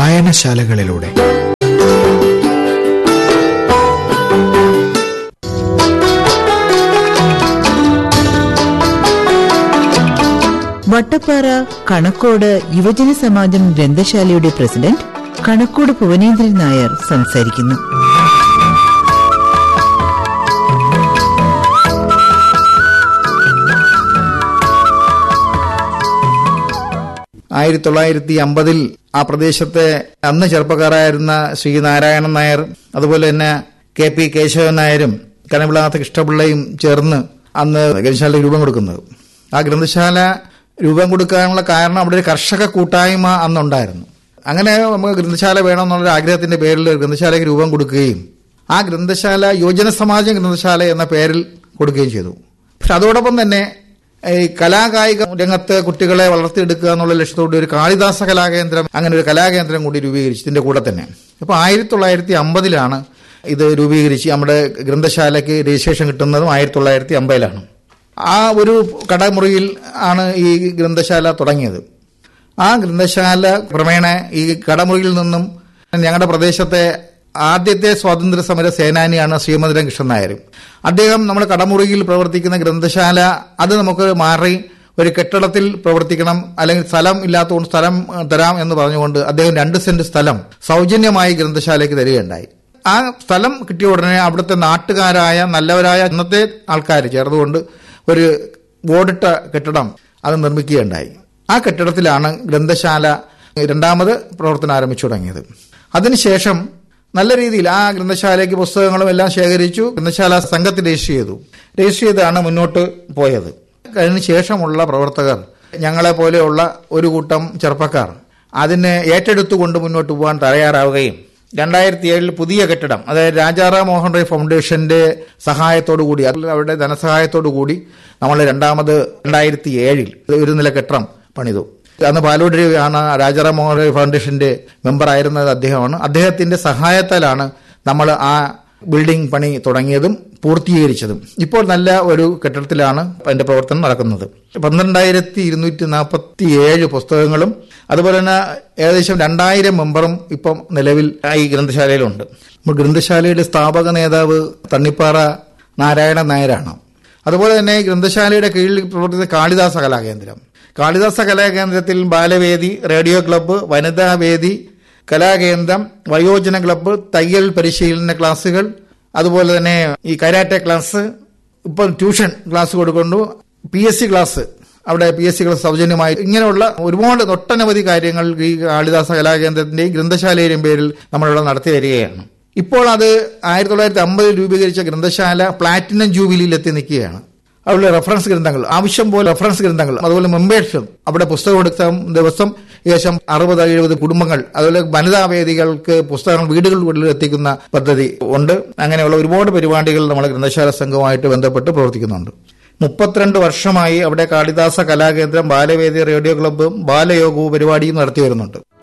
വായനശാലകളിലൂടെ വട്ടപ്പാറ കണക്കോട് യുവജന സമാജം ഗ്രന്ഥശാലയുടെ പ്രസിഡന്റ് കണക്കോട് ഭുവനേന്ദ്രൻ നായർ സംസാരിക്കുന്നു ആയിരത്തി തൊള്ളായിരത്തി അമ്പതിൽ ആ പ്രദേശത്തെ അന്ന് ചെറുപ്പക്കാരായിരുന്ന ശ്രീ നാരായണൻ നായർ അതുപോലെ തന്നെ കെ പി കേശവൻ നായരും കനവിളാത്ത കൃഷ്ണപിള്ളയും ചേർന്ന് അന്ന് ഗ്രന്ഥശാല രൂപം കൊടുക്കുന്നത് ആ ഗ്രന്ഥശാല രൂപം കൊടുക്കാനുള്ള കാരണം അവിടെ ഒരു കർഷക കൂട്ടായ്മ അന്നുണ്ടായിരുന്നു അങ്ങനെ നമുക്ക് ഗ്രന്ഥശാല വേണമെന്നുള്ള ആഗ്രഹത്തിന്റെ പേരിൽ ഗ്രന്ഥശാലയ്ക്ക് രൂപം കൊടുക്കുകയും ആ ഗ്രന്ഥശാല യുവജന സമാജം ഗ്രന്ഥശാല എന്ന പേരിൽ കൊടുക്കുകയും ചെയ്തു പക്ഷെ അതോടൊപ്പം തന്നെ ഈ കലാകായിക രംഗത്ത് കുട്ടികളെ വളർത്തിയെടുക്കുക എന്നുള്ള ലക്ഷ്യത്തോടെ ഒരു കാളിദാസ കലാകേന്ദ്രം അങ്ങനെ ഒരു കലാകേന്ദ്രം കൂടി രൂപീകരിച്ചു ഇതിന്റെ കൂടെ തന്നെ അപ്പോൾ ആയിരത്തി തൊള്ളായിരത്തി അമ്പതിലാണ് ഇത് രൂപീകരിച്ച് നമ്മുടെ ഗ്രന്ഥശാലയ്ക്ക് രജിസ്ട്രേഷൻ കിട്ടുന്നതും ആയിരത്തി തൊള്ളായിരത്തി അമ്പതിലാണ് ആ ഒരു കടമുറിയിൽ ആണ് ഈ ഗ്രന്ഥശാല തുടങ്ങിയത് ആ ഗ്രന്ഥശാല ക്രമേണ ഈ കടമുറിയിൽ നിന്നും ഞങ്ങളുടെ പ്രദേശത്തെ ആദ്യത്തെ സ്വാതന്ത്ര്യ സമര സേനാനിയാണ് ശ്രീമതിരൻ കൃഷ്ണൻ നായർ അദ്ദേഹം നമ്മുടെ കടമുറിയിൽ പ്രവർത്തിക്കുന്ന ഗ്രന്ഥശാല അത് നമുക്ക് മാറി ഒരു കെട്ടിടത്തിൽ പ്രവർത്തിക്കണം അല്ലെങ്കിൽ സ്ഥലം ഇല്ലാത്തതുകൊണ്ട് സ്ഥലം ഏഹ്, തരാം എന്ന് പറഞ്ഞുകൊണ്ട് അദ്ദേഹം രണ്ട് സെന്റ് സ്ഥലം സൗജന്യമായി ഗ്രന്ഥശാലയ്ക്ക് തരികയുണ്ടായി ആ സ്ഥലം കിട്ടിയ ഉടനെ അവിടുത്തെ നാട്ടുകാരായ നല്ലവരായ ഇന്നത്തെ ആൾക്കാർ ചേർന്നുകൊണ്ട് ഒരു ഓടിട്ട കെട്ടിടം അത് നിർമ്മിക്കുകയുണ്ടായി ആ കെട്ടിടത്തിലാണ് ഗ്രന്ഥശാല രണ്ടാമത് പ്രവർത്തനം ആരംഭിച്ചു തുടങ്ങിയത് അതിനുശേഷം നല്ല രീതിയിൽ ആ ഗ്രന്ഥശാലയ്ക്ക് പുസ്തകങ്ങളും എല്ലാം ശേഖരിച്ചു ഗ്രന്ഥശാല സംഘത്തിൽ രജിസ്റ്റർ ചെയ്തു രജിസ്റ്റർ ചെയ്താണ് മുന്നോട്ട് പോയത് അതിന് ശേഷമുള്ള പ്രവർത്തകർ ഞങ്ങളെ പോലെയുള്ള ഒരു കൂട്ടം ചെറുപ്പക്കാർ അതിനെ ഏറ്റെടുത്തുകൊണ്ട് മുന്നോട്ട് പോകാൻ തയ്യാറാവുകയും രണ്ടായിരത്തി ഏഴിൽ പുതിയ കെട്ടിടം അതായത് രാജാറാം മോഹൻ റോയ് ഫൗണ്ടേഷന്റെ സഹായത്തോടു കൂടി അതിൽ അവരുടെ ധനസഹായത്തോടു കൂടി നമ്മൾ രണ്ടാമത് രണ്ടായിരത്തി ഏഴിൽ ഒരു നില കെട്ടിടം പണിതു അന്ന് പാലോടി ആണ് രാജാറാം മോഹൻ റോയ് ഫൗണ്ടേഷന്റെ മെമ്പർ ആയിരുന്നത് അദ്ദേഹമാണ് അദ്ദേഹത്തിന്റെ സഹായത്താലാണ് നമ്മൾ ആ ബിൽഡിംഗ് പണി തുടങ്ങിയതും പൂർത്തീകരിച്ചതും ഇപ്പോൾ നല്ല ഒരു കെട്ടിടത്തിലാണ് അതിന്റെ പ്രവർത്തനം നടക്കുന്നത് പന്ത്രണ്ടായിരത്തി ഇരുന്നൂറ്റി നാൽപ്പത്തി ഏഴ് പുസ്തകങ്ങളും അതുപോലെ തന്നെ ഏകദേശം രണ്ടായിരം മെമ്പറും ഇപ്പം നിലവിൽ ഈ ഗ്രന്ഥശാലയിലുണ്ട് അപ്പോൾ ഗ്രന്ഥശാലയുടെ സ്ഥാപക നേതാവ് തണ്ണിപ്പാറ നാരായണൻ നായരാണ് അതുപോലെ തന്നെ ഈ ഗ്രന്ഥശാലയുടെ കീഴിൽ പ്രവർത്തിക്കുന്ന കാളിദാസ കലാകേന്ദ്രം കാളിദാസ കലാകേന്ദ്രത്തിൽ ബാലവേദി റേഡിയോ ക്ലബ്ബ് വനിതാ വേദി കലാകേന്ദ്രം വയോജന ക്ലബ്ബ് തയ്യൽ പരിശീലന ക്ലാസുകൾ അതുപോലെ തന്നെ ഈ കരാട്ടെ ക്ലാസ് ഇപ്പോൾ ട്യൂഷൻ ക്ലാസ് കൊടുക്കുന്നു പി എസ് സി ക്ലാസ് അവിടെ പി എസ് സി ക്ലാസ് സൗജന്യമായി ഇങ്ങനെയുള്ള ഒരുപാട് ഒട്ടനവധി കാര്യങ്ങൾ ഈ കാളിദാസ കലാകേന്ദ്രത്തിന്റെയും ഗ്രന്ഥശാലയുടെയും പേരിൽ നമ്മളിവിടെ നടത്തി വരികയാണ് ഇപ്പോൾ അത് ആയിരത്തി തൊള്ളായിരത്തി അമ്പതിൽ രൂപീകരിച്ച ഗ്രന്ഥശാല പ്ലാറ്റിനം ജൂബിലിയിൽ എത്തി നിൽക്കുകയാണ് അവിടെ റെഫറൻസ് ഗ്രന്ഥങ്ങൾ ആവശ്യം പോലെ റെഫറൻസ് ഗ്രന്ഥങ്ങൾ അതുപോലെ മെമ്പേഴ്സും അവിടെ പുസ്തകം എടുത്ത ദിവസം ഏകദേശം അറുപത് എഴുപത് കുടുംബങ്ങൾ അതുപോലെ വനിതാ വേദികൾക്ക് പുസ്തകങ്ങൾ വീടുകളിൽ എത്തിക്കുന്ന പദ്ധതി ഉണ്ട് അങ്ങനെയുള്ള ഒരുപാട് പരിപാടികൾ നമ്മൾ ഗ്രന്ഥശാല സംഘവുമായിട്ട് ബന്ധപ്പെട്ട് പ്രവർത്തിക്കുന്നുണ്ട് മുപ്പത്തിരണ്ട് വർഷമായി അവിടെ കാളിദാസ കലാകേന്ദ്രം ബാലവേദി റേഡിയോ ക്ലബ്ബും ബാലയോഗവും പരിപാടിയും നടത്തി വരുന്നുണ്ട്